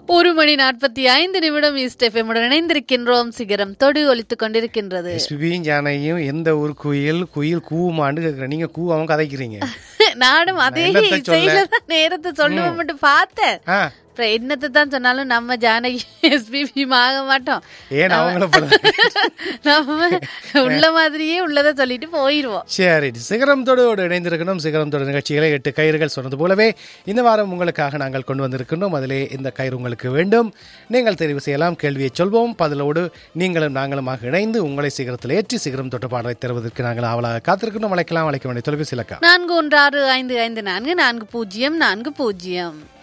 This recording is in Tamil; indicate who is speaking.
Speaker 1: ஒரு மணி நாற்பத்தி ஐந்து நிமிடம் ஈஸ்ட் எஃப்எம்முடன் இணைந்திருக்கின்றோம் சிகரம் தொடு ஒலித்துக் கொண்டிருக்கின்றது
Speaker 2: எஸ்பிபியும் ஜானையும் எந்த ஒரு குயில் குயில் கூவுமான்னு கேக்குறேன் நீங்க கூவாம கதைக்கிறீங்க
Speaker 1: நானும் அதே
Speaker 2: என்னத்த சொல்ல?
Speaker 1: இசையில தான் நேரத்தை சொல்லுவோம் மட்டும் பார்த்தேன்
Speaker 2: ஆ
Speaker 1: அப்புறம் என்னத்தை தான் சொன்னாலும் நம்ம ஜானகி எஸ்பிபி ஆக மாட்டோம்
Speaker 2: ஏன் அவங்கள போல
Speaker 1: நம்ம உள்ள மாதிரியே உள்ளதை சொல்லிட்டு போயிருவோம்
Speaker 2: சரி சிகரம் தொடோடு இணைந்திருக்கணும் சிகரம் தொடு நிகழ்ச்சிகளை எட்டு கயிறுகள் சொன்னது போலவே இந்த வாரம் உங்களுக்காக நாங்கள் கொண்டு வந்திருக்கின்றோம் அதிலே இந்த கயிறு உங்களுக்கு வேண்டும் நீங்கள் தெரிவு செய்யலாம் கேள்வியை சொல்வோம் பதிலோடு நீங்களும் நாங்களுமாக இணைந்து உங்களை சிகரத்தில் ஏற்றி சிகரம் தொட்டு பாடலை தருவதற்கு நாங்கள் ஆவலாக காத்திருக்கணும் அழைக்கலாம் அழைக்க வேண்டிய தொலைபேசி இலக்கா
Speaker 1: நான்கு ஒன்று ஆறு ஐந்து ஐந்து நான்கு நான்கு பூஜ்ஜியம் நான்கு பூஜ்ஜியம்